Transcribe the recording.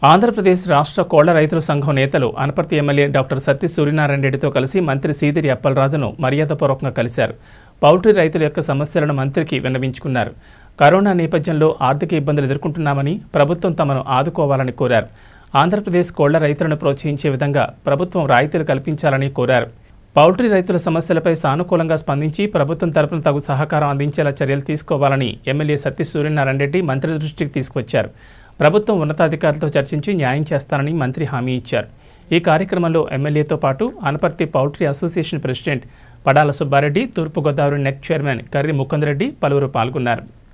ఆంధ్రప్రదేశ్ రాష్ట్ర కోళ్ల రైతుల సంఘం నేతలు అనపర్తి ఎమ్మెల్యే డాక్టర్ సత్తి సూర్యనారాయణ రెడ్డితో కలిసి మంత్రి సీదిరి అప్పలరాజును మర్యాదపూర్వకంగా కలిశారు పౌల్ట్రీ రైతుల యొక్క సమస్యలను మంత్రికి విన్నవించుకున్నారు కరోనా నేపథ్యంలో ఆర్థిక ఇబ్బందులు ఎదుర్కొంటున్నామని ప్రభుత్వం తమను ఆదుకోవాలని కోరారు ఆంధ్రప్రదేశ్ కోళ్ల రైతులను ప్రోత్సహించే విధంగా ప్రభుత్వం రాయితీలు కల్పించాలని కోరారు పౌల్ట్రీ రైతుల సమస్యలపై సానుకూలంగా స్పందించి ప్రభుత్వం తరపున తగు సహకారం అందించేలా చర్యలు తీసుకోవాలని ఎమ్మెల్యే సత్తి సూర్యనారాయణ రెడ్డి మంత్రి దృష్టికి తీసుకొచ్చారు ప్రభుత్వం ఉన్నతాధికారులతో చర్చించి న్యాయం చేస్తానని మంత్రి హామీ ఇచ్చారు ఈ కార్యక్రమంలో ఎమ్మెల్యేతో పాటు Anaparthi poultry association president Padala Subbareddy Thoorpugodavari NECC chairman Karri Mukundareddy పలువురు పాల్గొన్నారు